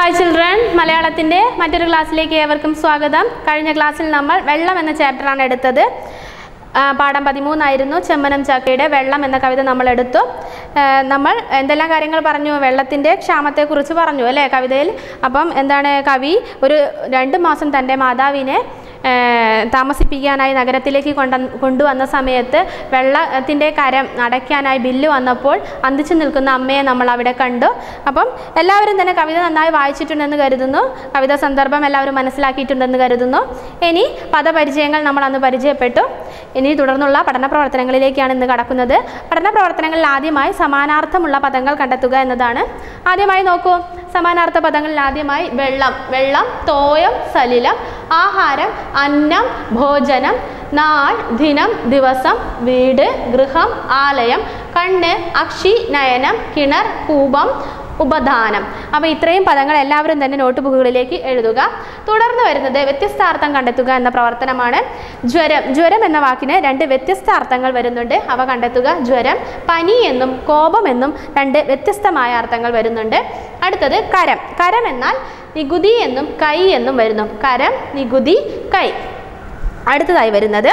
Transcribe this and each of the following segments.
hi children മലയാളത്തിൻ്റെ മറ്റൊരു ക്ലാസ്സിലേക്ക് ഏവർക്കും സ്വാഗതം കഴിഞ്ഞ ക്ലാസ്സിൽ നമ്മൾ വെള്ളം എന്ന ചാപ്റ്ററാണ് എടുത്തത് ആ, പാഠം പതിമൂന്നായിരുന്നു ചെമ്മനം ചക്കയുടെ വെള്ളം എന്ന കവിത നമ്മൾ എടുത്തു ആ, നമ്മൾ എന്തെല്ലാം കാര്യങ്ങൾ പറഞ്ഞു വെള്ളത്തിൻ്റെ ക്ഷാമത്തെക്കുറിച്ച് പറഞ്ഞു അല്ലേ കവിതയിൽ അപ്പം എന്താണ് കവി ഒരു രണ്ട് മാസം തൻ്റെ മാതാവിനെ ആ, താമസിപ്പിക്കാനായി നഗരത്തിലേക്ക് കൊണ്ട കൊണ്ടുവന്ന സമയത്ത് വെള്ളത്തിൻ്റെ കരം അടയ്ക്കാനായി ബില്ല് വന്നപ്പോൾ അന്തിച്ചു നിൽക്കുന്ന അമ്മയെ നമ്മൾ അവിടെ കണ്ടു അപ്പം എല്ലാവരും തന്നെ കവിത നന്നായി വായിച്ചിട്ടുണ്ടെന്ന് കരുതുന്നു കവിത സന്ദർഭം എല്ലാവരും മനസ്സിലാക്കിയിട്ടുണ്ടെന്ന് കരുതുന്നു ഇനി പദപരിചയങ്ങൾ നമ്മൾ അന്ന് പരിചയപ്പെട്ടു ഇനി തുടർന്നുള്ള പഠന പ്രവർത്തനങ്ങളിലേക്കാണ് ഇന്ന് കടക്കുന്നത് പഠന പ്രവർത്തനങ്ങളിൽ ആദ്യമായി സമാനാർത്ഥമുള്ള പദങ്ങൾ കണ്ടെത്തുക എന്നതാണ് ആദ്യമായി നോക്കൂ സമാനാർത്ഥ പദങ്ങളിൽ ആദ്യമായി വെള്ളം വെള്ളം തോയം സലിലം ആഹാരം അന്നം ഭോജനം നാൾ ദിനം ദിവസം വീട് ഗൃഹം ആലയം കണ്ണ് അക്ഷി നയനം കിണർ കൂപം ഉപദാനം അപ്പോൾ ഇത്രയും പദങ്ങൾ എല്ലാവരും തന്നെ നോട്ട് ബുക്കുകളിലേക്ക് എഴുതുക തുടർന്ന് വരുന്നത് വ്യത്യസ്താർത്ഥം കണ്ടെത്തുക എന്ന പ്രവർത്തനമാണ് ജ്വരം ജ്വരം എന്ന വാക്കിന് രണ്ട് വ്യത്യസ്ത അർത്ഥങ്ങൾ വരുന്നുണ്ട് അവ കണ്ടെത്തുക ജ്വരം പനി എന്നും കോപം എന്നും രണ്ട് വ്യത്യസ്തമായ അർത്ഥങ്ങൾ വരുന്നുണ്ട് അടുത്തത് കരം കരം എന്നാൽ നികുതി എന്നും കൈ എന്നും വരുന്നു കരം നികുതി കൈ അടുത്തതായി വരുന്നത്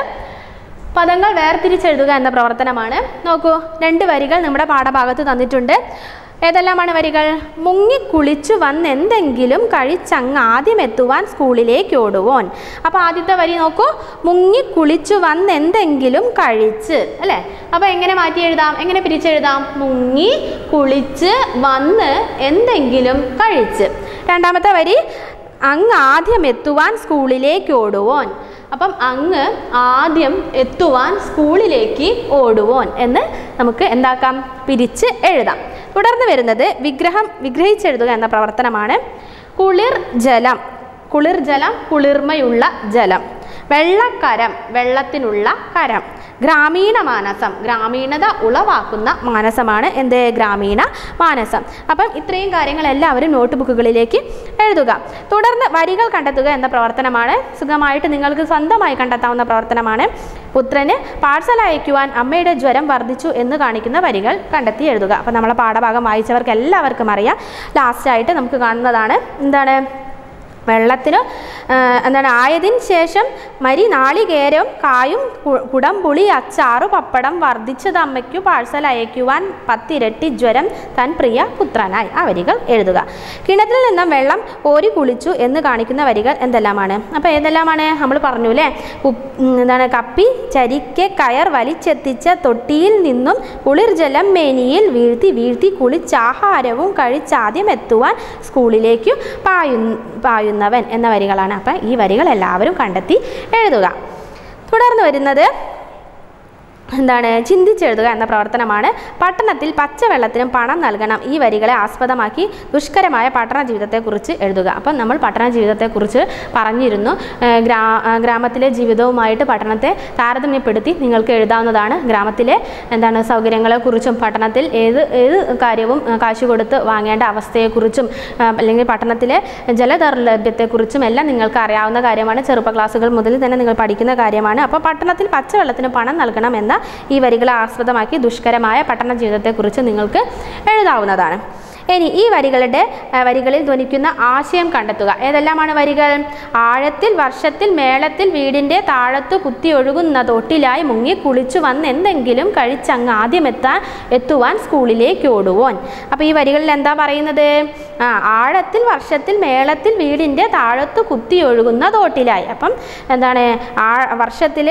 പദങ്ങൾ വേർതിരിച്ചെഴുതുക എന്ന പ്രവർത്തനമാണ് നോക്കൂ രണ്ട് വരികൾ നമ്മുടെ പാഠഭാഗത്ത് തന്നിട്ടുണ്ട് ഏതെല്ലാമാണ് വരികൾ മുങ്ങിക്കുളിച്ചു വന്നെന്തെങ്കിലും കഴിച്ചങ്ങ് ആദ്യം എത്തുവാൻ സ്കൂളിലേക്ക് ഓടുവോൻ അപ്പോൾ ആദ്യത്തെ വരി നോക്കൂ മുങ്ങിക്കുളിച്ചു വന്നെന്തെങ്കിലും കഴിച്ച് അല്ലേ അപ്പോൾ എങ്ങനെ മാറ്റി എഴുതാം എങ്ങനെ പിരിച്ചെഴുതാം മുങ്ങി കുളിച്ച് വന്ന് എന്തെങ്കിലും കഴിച്ച് രണ്ടാമത്തെ വരി അങ്ങ് ആദ്യം എത്തുവാൻ സ്കൂളിലേക്ക് ഓടുവോൻ അപ്പം അങ്ങ് ആദ്യം എത്തുവാൻ സ്കൂളിലേക്ക് ഓടുവോൻ എന്ന് നമുക്ക് എന്താക്കാം പിരിച്ച് എഴുതാം തുടർന്ന് വരുന്നത് വിഗ്രഹം വിഗ്രഹിച്ചെഴുതുക എന്ന പ്രവർത്തനമാണ് കുളിർ ജലം കുളിർ ജലം കുളിർമയുള്ള ജലം വെള്ളക്കരം വെള്ളത്തിനുള്ള കരം ഗ്രാമീണ മാനസം ഗ്രാമീണത ഉളവാക്കുന്ന മാനസമാണ് എന്ത് ഗ്രാമീണ മാനസം അപ്പം ഇത്രയും കാര്യങ്ങൾ എല്ലാവരും നോട്ട് ബുക്കുകളിലേക്ക് എഴുതുക തുടർന്ന് വരികൾ കണ്ടെത്തുക എന്ന പ്രവർത്തനമാണ് സുഖമായിട്ട് നിങ്ങൾക്ക് സ്വന്തമായി കണ്ടെത്താവുന്ന പ്രവർത്തനമാണ് പുത്രന് പാഴ്സൽ അയക്കുവാൻ അമ്മയുടെ ജ്വരം വർദ്ധിച്ചു എന്ന് കാണിക്കുന്ന വരികൾ കണ്ടെത്തി എഴുതുക അപ്പം നമ്മളെ പാഠഭാഗം വായിച്ചവർക്ക് എല്ലാവർക്കും അറിയാം ലാസ്റ്റായിട്ട് നമുക്ക് കാണുന്നതാണ് എന്താണ് വെള്ളത്തിന് ആ, എന്താണ് ആയതിന് ശേഷം മരി നാളികേരവും കായും കു- കുടംപുളി അച്ചാറു പപ്പടം വർദ്ധിച്ചത് അമ്മയ്ക്കു പാഴ്സൽ അയക്കുവാൻ പത്തിരട്ടി ജ്വരം തൻ പ്രിയ പുത്രനായി ആ വരികൾ എഴുതുക കിണറ്റിൽ നിന്നും വെള്ളം ഓരി കുളിച്ചു എന്ന് കാണിക്കുന്ന വരികൾ എന്തെല്ലാമാണ് അപ്പോൾ ഏതെല്ലാമാണ് നമ്മൾ പറഞ്ഞു അല്ലേ ഉപ്പ് ഉം, എന്താണ് കപ്പി ചരിക്കെ കയർ വലിച്ചെത്തിച്ച തൊട്ടിയിൽ നിന്നും കുളിർ ജലം മേനിയിൽ വീഴ്ത്തി വീഴ്ത്തി കുളിച്ചാഹാരവും കഴിച്ചാദ്യം എത്തുവാൻ സ്കൂളിലേക്ക് പായു പായുന്നവൻ എന്ന വരികളാണ് അപ്പം ഈ വരികൾ എല്ലാവരും കണ്ടെത്തി എഴുതുക തുടർന്ന് വരുന്നത് എന്താണ് ചിന്തിച്ചെഴുതുക എന്ന പ്രവർത്തനമാണ് പട്ടണത്തിൽ പച്ചവെള്ളത്തിനും പണം നൽകണം ഈ വരികളെ ആസ്പദമാക്കി ദുഷ്കരമായ പട്ടണ ജീവിതത്തെക്കുറിച്ച് എഴുതുക അപ്പം നമ്മൾ പട്ടണ ജീവിതത്തെക്കുറിച്ച് പറഞ്ഞിരുന്നു ഏഹ് ഗ്രാ ഏഹ് ഗ്രാമത്തിലെ ജീവിതവുമായിട്ട് പട്ടണത്തെ താരതമ്യപ്പെടുത്തി നിങ്ങൾക്ക് എഴുതാവുന്നതാണ് ഗ്രാമത്തിലെ എന്താണ് സൗകര്യങ്ങളെക്കുറിച്ചും പട്ടണത്തിൽ ഏത് ഏത് കാര്യവും ഏഹ് കാശ് കൊടുത്ത് വാങ്ങേണ്ട അവസ്ഥയെക്കുറിച്ചും ഏഹ് അല്ലെങ്കിൽ പട്ടണത്തിലെ ജലദൗർലഭ്യത്തെക്കുറിച്ചും എല്ലാം നിങ്ങൾക്ക് അറിയാവുന്ന കാര്യമാണ് ചെറുപ്പ ക്ലാസ്സുകൾ മുതൽ തന്നെ നിങ്ങൾ പഠിക്കുന്ന കാര്യമാണ് അപ്പോൾ പട്ടണത്തിൽ പച്ചവെള്ളത്തിന് പണം നൽകണം എന്ന ഈ വരികളെ ആസ്പദമാക്കി ദുഷ്കരമായ പട്ടണ ജീവിതത്തെക്കുറിച്ച് നിങ്ങൾക്ക് എഴുതാവുന്നതാണ് ഇനി ഈ വരികളുടെ ആ, വരികളിൽ ധ്വനിക്കുന്ന ആശയം കണ്ടെത്തുക ഏതെല്ലാമാണ് വരികൾ ആഴത്തിൽ വർഷത്തിൽ മേളത്തിൽ വീടിൻ്റെ താഴത്തു കുത്തി ഒഴുകുന്ന തൊട്ടിലായി മുങ്ങി കുളിച്ചു വന്ന് എന്തെങ്കിലും കഴിച്ചങ്ങ് ആദ്യം എത്താൻ എത്തുവാൻ സ്കൂളിലേക്ക് ഓടുവോൻ അപ്പോൾ ഈ വരികളിൽ എന്താ പറയുന്നത് ആ ആഴത്തിൽ വർഷത്തിൽ മേളത്തിൽ വീടിൻ്റെ താഴത്തു കുത്തി ഒഴുകുന്ന തോട്ടിലായി അപ്പം എന്താണ് ആ വർഷത്തിൽ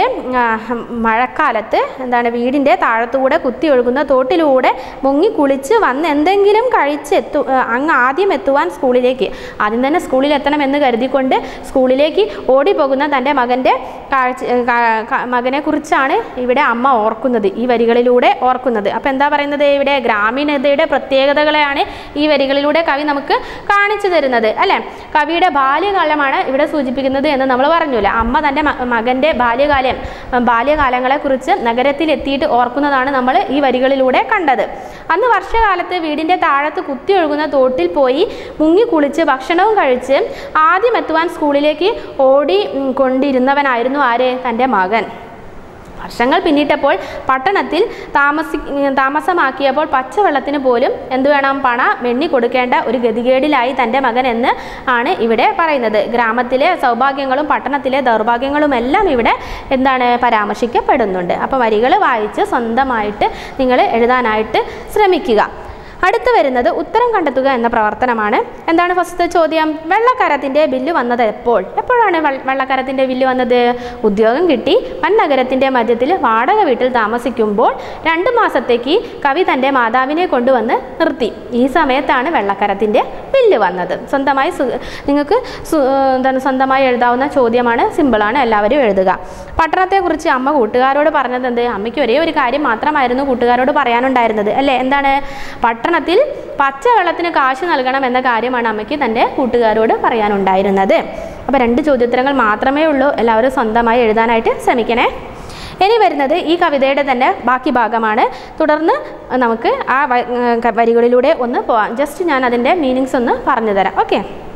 മഴക്കാലത്ത് എന്താണ് വീടിൻ്റെ താഴത്തുകൂടെ കുത്തി ഒഴുകുന്ന തോട്ടിലൂടെ മുങ്ങി കുളിച്ച് വന്ന് എന്തെങ്കിലും കഴിച്ച് എത്തു ആ, അങ്ങ് ആദ്യം എത്തുവാൻ സ്കൂളിലേക്ക് ആദ്യം തന്നെ സ്കൂളിൽ എത്തണമെന്ന് കരുതിക്കൊണ്ട് സ്കൂളിലേക്ക് ഓടിപ്പോകുന്ന തൻ്റെ മകൻ്റെ കാഴ്ച കാ- കാ- മകനെ കുറിച്ചാണ് ഇവിടെ അമ്മ ഓർക്കുന്നത് ഈ വരികളിലൂടെ ഓർക്കുന്നത് അപ്പം എന്താ പറയുന്നത് ഇവിടെ ഗ്രാമീണതയുടെ പ്രത്യേകതകളെയാണ് ഈ വരികളിലൂടെ കവി നമുക്ക് കാണിച്ചു തരുന്നത് അല്ലേ കവിയുടെ ബാല്യകാലമാണ് ഇവിടെ സൂചിപ്പിക്കുന്നത് എന്ന് നമ്മൾ പറഞ്ഞില്ല അമ്മ തൻ്റെ മ- മകൻ്റെ ബാല്യകാലം ബാല്യകാലങ്ങളെക്കുറിച്ച് നഗരത്തിൽ എത്തിയിട്ട് ഓർക്കുന്നതാണ് നമ്മൾ ഈ വരികളിലൂടെ കണ്ടത് അന്ന് വർഷകാലത്ത് വീടിൻ്റെ താഴത്ത് കുത്തി ഒഴുകുന്ന തോട്ടിൽ പോയി മുങ്ങി കുളിച്ച് ഭക്ഷണവും കഴിച്ച് ആദ്യം എത്തുവാൻ സ്കൂളിലേക്ക് ഓടി ഉം, കൊണ്ടിരുന്നവനായിരുന്നു ആര് തൻ്റെ മകൻ വർഷങ്ങൾ പിന്നിട്ടപ്പോൾ പട്ടണത്തിൽ താമസി താമസമാക്കിയപ്പോൾ പച്ചവെള്ളത്തിന് പോലും എന്ത് വേണം പണ മെണ്ണി കൊടുക്കേണ്ട ഒരു ഗതികേടിലായി തൻ്റെ മകൻ എന്ന് ആണ് ഇവിടെ പറയുന്നത് ഗ്രാമത്തിലെ സൗഭാഗ്യങ്ങളും പട്ടണത്തിലെ ദൗർഭാഗ്യങ്ങളും എല്ലാം ഇവിടെ എന്താണ് പരാമർശിക്കപ്പെടുന്നുണ്ട് അപ്പോൾ വരികൾ വായിച്ച് സ്വന്തമായിട്ട് നിങ്ങൾ എഴുതാനായിട്ട് ശ്രമിക്കുക അടുത്ത് വരുന്നത് ഉത്തരം കണ്ടെത്തുക എന്ന പ്രവർത്തനമാണ് എന്താണ് ഫസ്റ്റത്തെ ചോദ്യം വെള്ളക്കരത്തിൻ്റെ ബില്ല് വന്നത് എപ്പോൾ എപ്പോഴാണ് വെള്ള- വെള്ളക്കരത്തിൻ്റെ ബില്ല് വന്നത് ഉദ്യോഗം കിട്ടി വൻ നഗരത്തിൻ്റെ മധ്യത്തിൽ വാടക വീട്ടിൽ താമസിക്കുമ്പോൾ രണ്ട് മാസത്തേക്ക് കവി തൻ്റെ മാതാവിനെ കൊണ്ടുവന്ന് നിർത്തി ഈ സമയത്താണ് വെള്ളക്കരത്തിൻ്റെ ബില്ല് വന്നത് സ്വന്തമായി സു- നിങ്ങൾക്ക് സു- എന്താണ് സ്വന്തമായി എഴുതാവുന്ന ചോദ്യമാണ് സിമ്പിളാണ് എല്ലാവരും എഴുതുക പട്ടണത്തെക്കുറിച്ച് അമ്മ കൂട്ടുകാരോട് പറഞ്ഞത് എന്ത് അമ്മയ്ക്ക് ഒരേ ഒരു കാര്യം മാത്രമായിരുന്നു കൂട്ടുകാരോട് പറയാനുണ്ടായിരുന്നത് അല്ലേ എന്താണ് പട്ടണത്തിൽ പച്ചവെള്ളത്തിന് കാശ് നൽകണം എന്ന കാര്യമാണ് അമ്മയ്ക്ക് തൻ്റെ കൂട്ടുകാരോട് പറയാനുണ്ടായിരുന്നത് അപ്പോൾ രണ്ട് ചോദ്യോത്തരങ്ങൾ മാത്രമേ ഉള്ളൂ എല്ലാവരും സ്വന്തമായി എഴുതാനായിട്ട് ശ്രമിക്കണേ ഇനി വരുന്നത് ഈ കവിതയുടെ തന്നെ ബാക്കി ഭാഗമാണ് തുടർന്ന് നമുക്ക് ആ വ- ഏർ വരികളിലൂടെ ഒന്ന് പോവാം ജസ്റ്റ് ഞാൻ അതിൻ്റെ മീനിങ്സ് ഒന്ന് പറഞ്ഞു തരാം ഓക്കെ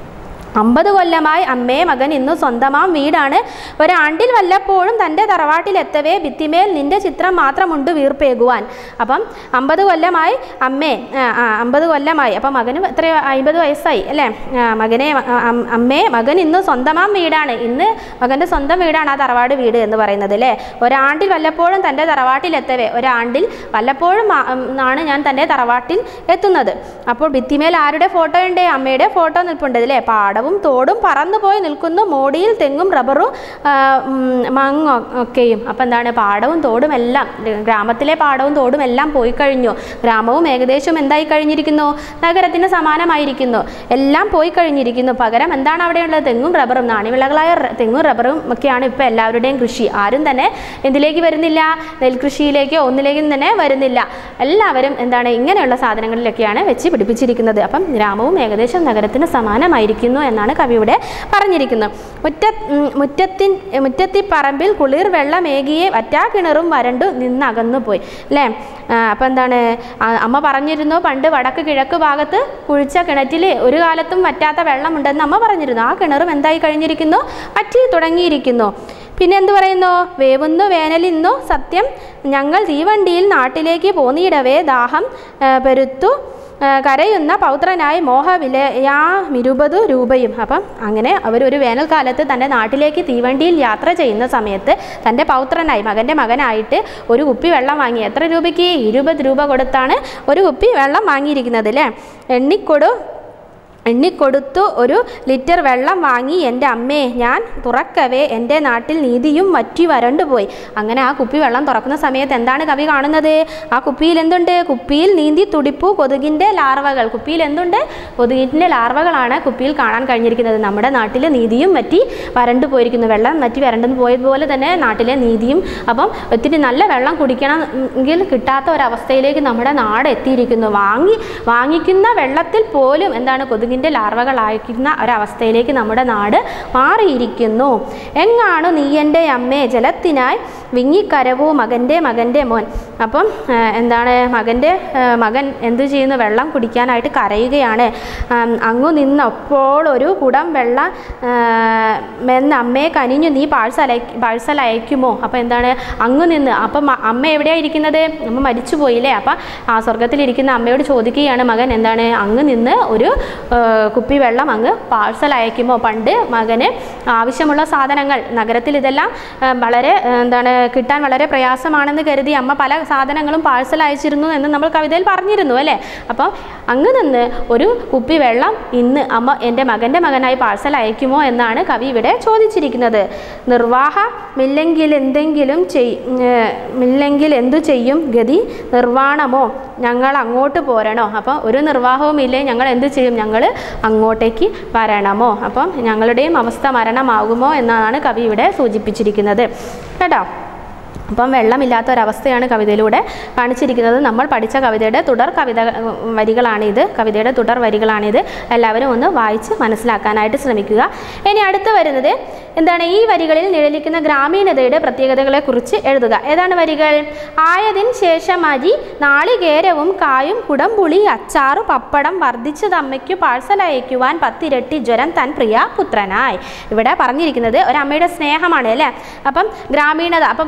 അമ്പത് കൊല്ലമായി അമ്മേ മകൻ ഇന്നു സ്വന്തമാം വീടാണ് ഒരാണ്ടിൽ വല്ലപ്പോഴും തൻ്റെ തറവാട്ടിലെത്തവേ ഭിത്തിമേൽ നിന്റെ ചിത്രം മാത്രമുണ്ട് വീർപ്പേകുവാൻ അപ്പം അമ്പത് കൊല്ലമായി അമ്മേ ആ, ആ, അമ്പത് കൊല്ലമായി അപ്പം മകന് എത്ര അമ്പത് വയസ്സായി അല്ലേ ആ, മകനെ ആ, അം- അമ്മേ മകൻ ഇന്ന് സ്വന്തമാം വീടാണ് ഇന്ന് മകൻ്റെ സ്വന്തം വീടാണ് ആ തറവാട് വീട് എന്ന് പറയുന്നത് അല്ലേ ഒരാണ്ടിൽ വല്ലപ്പോഴും തൻ്റെ തറവാട്ടിലെത്തവേ ഒരാണ്ടിൽ വല്ലപ്പോഴും ആ- ഉം, ആണ് ഞാൻ തൻ്റെ തറവാട്ടിൽ എത്തുന്നത് അപ്പോൾ ഭിത്തിമേൽ ആരുടെ ഫോട്ടോ ഉണ്ട് അമ്മയുടെ ഫോട്ടോ നിൽപ്പുണ്ട് അല്ലേ പാടവും തോടും പറന്നുപോയി നിൽക്കുന്നു മോടിയിൽ തെങ്ങും റബ്ബറും ആ, ഉം, മങ്ങും ഒക്കെയും അപ്പം എന്താണ് പാടവും തോടും എല്ലാം ഗ്രാമത്തിലെ പാടവും തോടും എല്ലാം പോയി കഴിഞ്ഞു ഗ്രാമവും ഏകദേശം എന്തായി കഴിഞ്ഞിരിക്കുന്നു നഗരത്തിന് സമാനമായിരിക്കുന്നു എല്ലാം പോയി കഴിഞ്ഞിരിക്കുന്നു പകരം എന്താണ് അവിടെയുള്ളത് തെങ്ങും റബ്ബറും നാണ്യവിളകളായ റ- തെങ്ങും റബ്ബറും ഒക്കെയാണ് ഇപ്പോൾ എല്ലാവരുടെയും കൃഷി ആരും തന്നെ എന്തിലേക്ക് വരുന്നില്ല നെൽകൃഷിയിലേക്കോ ഒന്നിലേക്കും തന്നെ വരുന്നില്ല എല്ലാവരും എന്താണ് ഇങ്ങനെയുള്ള സാധനങ്ങളിലൊക്കെയാണ് വെച്ച് പിടിപ്പിച്ചിരിക്കുന്നത് അപ്പം ഗ്രാമവും ഏകദേശം നഗരത്തിന് സമാനമായിരിക്കുന്നു എന്നാണ് കവിയുടെ പറഞ്ഞിരിക്കുന്നത് മുറ്റ ഉം, മുറ്റത്തിൻ മുറ്റത്തി പറമ്പിൽ കുളിർ വെള്ളമേകിയെ വറ്റാ കിണറും വരണ്ടു നിന്നകന്നു പോയി അല്ലേ അപ്പം എന്താണ് ആ, അമ്മ പറഞ്ഞിരുന്നു പണ്ട് വടക്ക് കിഴക്ക് ഭാഗത്ത് കുഴിച്ച കിണറ്റിൽ ഒരു കാലത്തും വറ്റാത്ത വെള്ളമുണ്ടെന്ന് അമ്മ പറഞ്ഞിരുന്നു ആ കിണറും എന്തായി കഴിഞ്ഞിരിക്കുന്നു വറ്റി തുടങ്ങിയിരിക്കുന്നു പിന്നെ എന്ത് പറയുന്നു വേവുന്നു വേനലിന്നു സത്യം ഞങ്ങൾ തീവണ്ടിയിൽ നാട്ടിലേക്ക് പോന്നിടവേ ദാഹം ആ, പെരുത്തു ആ, കരയുന്ന പൗത്രനായി മോഹവിലയാമിരുപത് രൂപയും അപ്പം അങ്ങനെ അവരൊരു വേനൽക്കാലത്ത് തൻ്റെ നാട്ടിലേക്ക് തീവണ്ടിയിൽ യാത്ര ചെയ്യുന്ന സമയത്ത് തൻ്റെ പൗത്രനായി മകൻ്റെ മകനായിട്ട് ഒരു കുപ്പി വെള്ളം വാങ്ങി എത്ര രൂപയ്ക്ക് ഇരുപത് രൂപ കൊടുത്താണ് ഒരു കുപ്പി വെള്ളം വാങ്ങിയിരിക്കുന്നത് അല്ലേ എണ്ണിക്കൊടു എണ്ണിക്കൊടുത്തു ഒരു ലിറ്റർ വെള്ളം വാങ്ങി എൻ്റെ അമ്മേ ഞാൻ തുറക്കവേ എൻ്റെ നാട്ടിൽ നീതിയും വറ്റി വരണ്ടുപോയി അങ്ങനെ ആ കുപ്പി വെള്ളം തുറക്കുന്ന സമയത്ത് എന്താണ് കവി കാണുന്നത് ആ കുപ്പിയിൽ എന്തുണ്ട് കുപ്പിയിൽ നീന്തി തുടിപ്പു കൊതുകിൻ്റെ ലാർവകൾ കുപ്പിയിൽ എന്തുണ്ട് കൊതുകിൻ്റെ ലാർവകളാണ് കുപ്പിയിൽ കാണാൻ കഴിഞ്ഞിരിക്കുന്നത് നമ്മുടെ നാട്ടിൽ നീതിയും വറ്റി വരണ്ടു പോയിരിക്കുന്നു വെള്ളം വറ്റി വരണ്ടു പോയതുപോലെ തന്നെ നാട്ടിലെ നീതിയും അപ്പം ഒത്തിരി നല്ല വെള്ളം കുടിക്കണം എങ്കിൽ കിട്ടാത്ത ഒരവസ്ഥയിലേക്ക് നമ്മുടെ നാട് എത്തിയിരിക്കുന്നു വാങ്ങി വാങ്ങിക്കുന്ന വെള്ളത്തിൽ പോലും എന്താണ് കൊതുകിൻ്റെ ലാർവകളായിരിക്കുന്ന ഒരവസ്ഥയിലേക്ക് നമ്മുടെ നാട് മാറിയിരിക്കുന്നു എങ്ങാണു നീ എൻ്റെ അമ്മേ ജലത്തിനായി വിങ്ങിക്കരവൂ മകൻ്റെ മകൻ്റെ മോൻ അപ്പം ആ, എന്താണ് മകൻ്റെ ആ, മകൻ എന്തു ചെയ്യുന്നു വെള്ളം കുടിക്കാനായിട്ട് കരയുകയാണ് ആം, അങ്ങു നിന്നപ്പോൾ ഒരു കുടം വെള്ളം ആ, മെന്ന് അമ്മയെ കനിഞ്ഞു നീ പാഴ്സൽ പാഴ്സൽ അയക്കുമോ അപ്പം എന്താണ് അങ്ങ് നിന്ന് അപ്പം മ- അമ്മ എവിടെയാണ് ഇരിക്കുന്നത് അമ്മ മരിച്ചു പോയില്ലേ അപ്പം ആ സ്വർഗത്തിലിരിക്കുന്ന അമ്മയോട് ചോദിക്കുകയാണ് മകൻ എന്താണ് അങ്ങ് നിന്ന് ഒരു ആ, കുപ്പി വെള്ളം അങ്ങ് പാഴ്സൽ അയക്കുമോ പണ്ട് മകന് ആവശ്യമുള്ള സാധനങ്ങൾ നഗരത്തിൽ ഇതെല്ലാം ആ, വളരെ ആ, എന്താണ് കിട്ടാൻ വളരെ പ്രയാസമാണെന്ന് കരുതി അമ്മ പല സാധനങ്ങളും പാഴ്സൽ അയച്ചിരുന്നു എന്ന് നമ്മൾ കവിതയിൽ പറഞ്ഞിരുന്നു അല്ലേ അപ്പം അങ്ങ് നിന്ന് ഒരു കുപ്പി വെള്ളം ഇന്ന് അമ്മ എൻ്റെ മകൻ്റെ മകനായി പാഴ്സൽ അയക്കുമോ എന്നാണ് കവി ഇവിടെ ചോദിച്ചിരിക്കുന്നത് നിർവാഹമില്ലെങ്കിൽ എന്തെങ്കിലും ചെയ് ഏർ ഇല്ലെങ്കിൽ എന്തു ചെയ്യും ഗതി നിർവാണമോ ഞങ്ങൾ അങ്ങോട്ട് പോരണോ അപ്പോൾ ഒരു നിർവാഹവും ഇല്ലേ ഞങ്ങൾ എന്ത് ചെയ്യും ഞങ്ങൾ അങ്ങോട്ടേക്ക് വരണമോ അപ്പം ഞങ്ങളുടെയും അവസ്ഥ മരണമാകുമോ എന്നാണ് കവി ഇവിടെ സൂചിപ്പിച്ചിരിക്കുന്നത് കേട്ടോ അപ്പം വെള്ളമില്ലാത്ത ഒരവസ്ഥയാണ് കവിതയിലൂടെ കാണിച്ചിരിക്കുന്നത് നമ്മൾ പഠിച്ച കവിതയുടെ തുടർ കവിത വരികളാണിത് കവിതയുടെ തുടർ വരികളാണിത് എല്ലാവരും ഒന്ന് വായിച്ച് മനസ്സിലാക്കാനായിട്ട് ശ്രമിക്കുക ഇനി അടുത്ത് വരുന്നത് എന്താണ് ഈ വരികളിൽ നിഴലിക്കുന്ന ഗ്രാമീണതയുടെ പ്രത്യേകതകളെക്കുറിച്ച് എഴുതുക ഏതാണ് വരികൾ ആയതിന് ശേഷം അരി നാളികേരവും കായും കുടംപുളി അച്ചാറ് പപ്പടം വർദ്ധിച്ചത് അമ്മയ്ക്ക് പാഴ്സൽ അയക്കുവാൻ പത്തിരട്ടി ജ്വരം തൻ പ്രിയ പുത്രനായി ഇവിടെ പറഞ്ഞിരിക്കുന്നത് ഒരമ്മയുടെ സ്നേഹമാണ് അല്ലേ അപ്പം ഗ്രാമീണത അപ്പം നമുക്ക്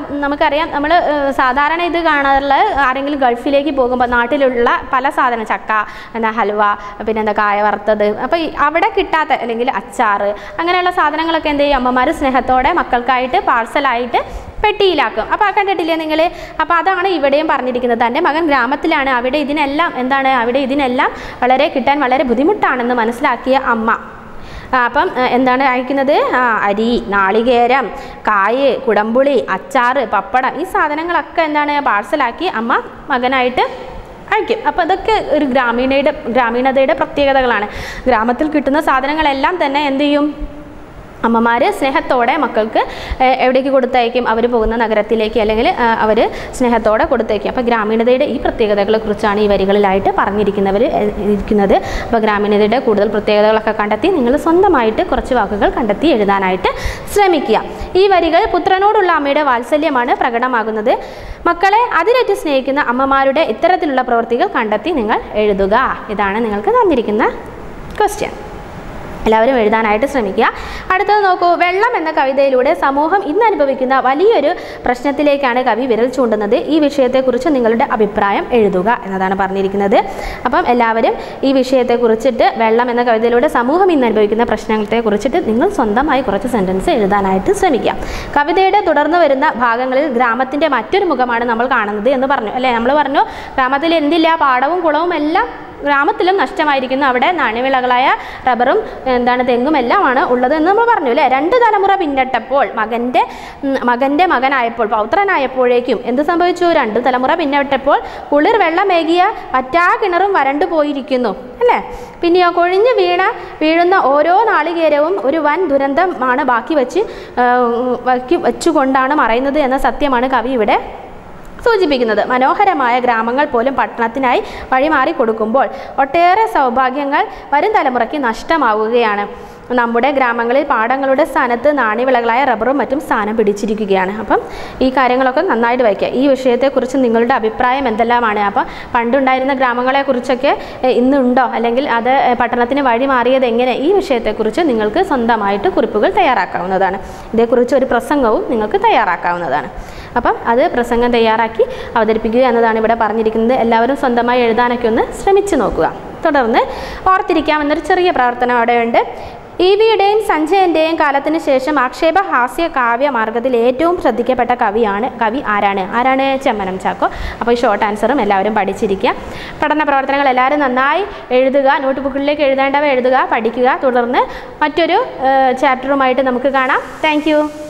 നമുക്കറിയാം നമ്മൾ സാധാരണ ഇത് കാണാറുള്ള ആരെങ്കിലും ഗൾഫിലേക്ക് പോകുമ്പോൾ നാട്ടിലുള്ള പല സാധനം ചക്ക എന്താ ഹൽവ പിന്നെ എന്താ കായ വറുത്തത് അപ്പോൾ അവിടെ കിട്ടാത്ത അല്ലെങ്കിൽ അച്ചാറ് അങ്ങനെയുള്ള സാധനങ്ങളൊക്കെ എന്ത് ചെയ്യും അമ്മമാർ സ്നേഹത്തോടെ മക്കൾക്കായിട്ട് പാഴ്സലായിട്ട് പെട്ടിയിലാക്കും അപ്പോൾ ആ കണ്ടിട്ടില്ലേ നിങ്ങൾ അപ്പോൾ അതാണ് ഇവിടെയും പറഞ്ഞിരിക്കുന്നത് തൻ്റെ മകൻ ഗ്രാമത്തിലാണ് അവിടെ ഇതിനെല്ലാം എന്താണ് അവിടെ ഇതിനെല്ലാം വളരെ കിട്ടാൻ വളരെ ബുദ്ധിമുട്ടാണെന്ന് മനസ്സിലാക്കിയ അമ്മ ആ, അപ്പം ആ, എന്താണ് അയക്കുന്നത് ആ അരി നാളികേരം കായ് കുടംപുളി അച്ചാറ് പപ്പടം ഈ സാധനങ്ങളൊക്കെ എന്താണ് പാഴ്സലാക്കി അമ്മ മകനായിട്ട് അയക്കും അപ്പോൾ അതൊക്കെ ഒരു ഗ്രാമീണയുടെ ഗ്രാമീണതയുടെ പ്രത്യേകതകളാണ് ഗ്രാമത്തിൽ കിട്ടുന്ന സാധനങ്ങളെല്ലാം തന്നെ എന്ത് ചെയ്യും അമ്മമാർ സ്നേഹത്തോടെ മക്കൾക്ക് ഏഹ്, എവിടേക്ക് കൊടുത്തയക്കും അവർ പോകുന്ന നഗരത്തിലേക്ക് അല്ലെങ്കിൽ അവർ സ്നേഹത്തോടെ കൊടുത്തയക്കും അപ്പോൾ ഗ്രാമീണതയുടെ ഈ പ്രത്യേകതകളെ കുറിച്ചാണ് ഈ വരികളിലായിട്ട് പറഞ്ഞിരിക്കുന്നവർ ഏഹ്, ഇരിക്കുന്നത് അപ്പോൾ ഗ്രാമീണതയുടെ കൂടുതൽ പ്രത്യേകതകളൊക്കെ കണ്ടെത്തി നിങ്ങൾ സ്വന്തമായിട്ട് കുറച്ച് വാക്കുകൾ കണ്ടെത്തി എഴുതാനായിട്ട് ശ്രമിക്കുക ഈ വരികൾ പുത്രനോടുള്ള അമ്മയുടെ വാത്സല്യമാണ് പ്രകടമാകുന്നത് മക്കളെ അതിരറ്റ് സ്നേഹിക്കുന്ന അമ്മമാരുടെ ഇത്തരത്തിലുള്ള പ്രവൃത്തികൾ കണ്ടെത്തി നിങ്ങൾ എഴുതുക ഇതാണ് നിങ്ങൾക്ക് തന്നിരിക്കുന്ന ക്വസ്റ്റ്യൻ എല്ലാവരും എഴുതാനായിട്ട് ശ്രമിക്കുക അടുത്തത് നോക്കൂ വെള്ളം എന്ന കവിതയിലൂടെ സമൂഹം ഇന്ന് അനുഭവിക്കുന്ന വലിയൊരു പ്രശ്നത്തിലേക്കാണ് കവി വിരൽ ചൂണ്ടുന്നത് ഈ വിഷയത്തെക്കുറിച്ച് നിങ്ങളുടെ അഭിപ്രായം എഴുതുക എന്നതാണ് പറഞ്ഞിരിക്കുന്നത് അപ്പം എല്ലാവരും ഈ വിഷയത്തെക്കുറിച്ചിട്ട് വെള്ളം എന്ന കവിതയിലൂടെ സമൂഹം ഇന്ന് അനുഭവിക്കുന്ന പ്രശ്നങ്ങളെ കുറിച്ചിട്ട് നിങ്ങൾ സ്വന്തമായി കുറച്ച് സെൻറ്റൻസ് എഴുതാനായിട്ട് ശ്രമിക്കുക കവിതയുടെ തുടർന്ന് വരുന്ന ഭാഗങ്ങളിൽ ഗ്രാമത്തിൻ്റെ മറ്റൊരു മുഖമാണ് നമ്മൾ കാണുന്നത് എന്ന് പറഞ്ഞു അല്ലേ നമ്മൾ പറഞ്ഞു ഗ്രാമത്തിൽ എന്തില്ല പാടവും കുളവും എല്ലാം ഗ്രാമത്തിലും നഷ്ടമായിരിക്കുന്നു അവിടെ നാണ്യവിളകളായ റബ്ബറും എന്താണ് തെങ്ങും എല്ലാമാണ് ഉള്ളത് എന്ന് നമ്മൾ പറഞ്ഞു അല്ലേ രണ്ട് തലമുറ പിന്നിട്ടപ്പോൾ മകൻ്റെ ഉം, മകൻ്റെ മകനായപ്പോൾ പൗത്രനായപ്പോഴേക്കും എന്ത് സംഭവിച്ചു രണ്ട് തലമുറ പിന്നിട്ടപ്പോൾ കുളിർ വെള്ളമേകിയ പറ്റാ കിണറും വരണ്ടു പോയിരിക്കുന്നു അല്ലേ പിന്നെയോ കൊഴിഞ്ഞു വീണ വീഴുന്ന ഓരോ നാളികേരവും ഒരു വൻ ദുരന്തമാണ് ബാക്കി വെച്ച് ആ, ബാക്കി വെച്ചുകൊണ്ടാണ് മറയുന്നത് എന്ന സത്യമാണ് കവി ഇവിടെ സൂചിപ്പിക്കുന്നത് മനോഹരമായ ഗ്രാമങ്ങൾ പോലും പട്ടണത്തിനായി വഴിമാറി കൊടുക്കുമ്പോൾ ഒട്ടേറെ സൗഭാഗ്യങ്ങൾ വരും തലമുറയ്ക്ക് നഷ്ടമാവുകയാണ് നമ്മുടെ ഗ്രാമങ്ങളിൽ പാടങ്ങളുടെ സ്ഥാനത്ത് നാണ്യവിളകളായ റബ്ബറും മറ്റും സ്ഥാനം പിടിച്ചിരിക്കുകയാണ് അപ്പം ഈ കാര്യങ്ങളൊക്കെ നന്നായിട്ട് വായിക്കുക ഈ വിഷയത്തെക്കുറിച്ച് നിങ്ങളുടെ അഭിപ്രായം എന്തെല്ലാമാണ് അപ്പം പണ്ടുണ്ടായിരുന്ന ഗ്രാമങ്ങളെക്കുറിച്ചൊക്കെ എ, ഇന്നുണ്ടോ അല്ലെങ്കിൽ അത് എ, പട്ടണത്തിന് വഴി മാറിയത് എങ്ങനെ ഈ വിഷയത്തെക്കുറിച്ച് നിങ്ങൾക്ക് സ്വന്തമായിട്ട് കുറിപ്പുകൾ തയ്യാറാക്കാവുന്നതാണ് ഇതേക്കുറിച്ച് ഒരു പ്രസംഗവും നിങ്ങൾക്ക് തയ്യാറാക്കാവുന്നതാണ് അപ്പം അത് പ്രസംഗം തയ്യാറാക്കി അവതരിപ്പിക്കുക എന്നതാണ് ഇവിടെ പറഞ്ഞിരിക്കുന്നത് എല്ലാവരും സ്വന്തമായി എഴുതാനൊക്കെ ഒന്ന് ശ്രമിച്ചു നോക്കുക തുടർന്ന് ഓർത്തിരിക്കാമെന്നൊരു ചെറിയ പ്രവർത്തനം അവിടെയുണ്ട് ഇ വിയുടെയും സഞ്ജയൻ്റെയും കാലത്തിന് ശേഷം ആക്ഷേപ ഹാസ്യ കാവ്യ മാർഗത്തിൽ ഏറ്റവും ശ്രദ്ധിക്കപ്പെട്ട കവിയാണ് കവി ആരാണ് ആരാണ് ചെമ്മനം ചാക്കോ അപ്പോൾ ഈ ഷോർട്ട് ആൻസറും എല്ലാവരും പഠിച്ചിരിക്കുക പഠന പ്രവർത്തനങ്ങൾ എല്ലാവരും നന്നായി എഴുതുക നോട്ട് ബുക്കിലേക്ക് എഴുതേണ്ടവ എഴുതുക പഠിക്കുക തുടർന്ന് മറ്റൊരു ചാപ്റ്ററുമായിട്ട് നമുക്ക് കാണാം താങ്ക്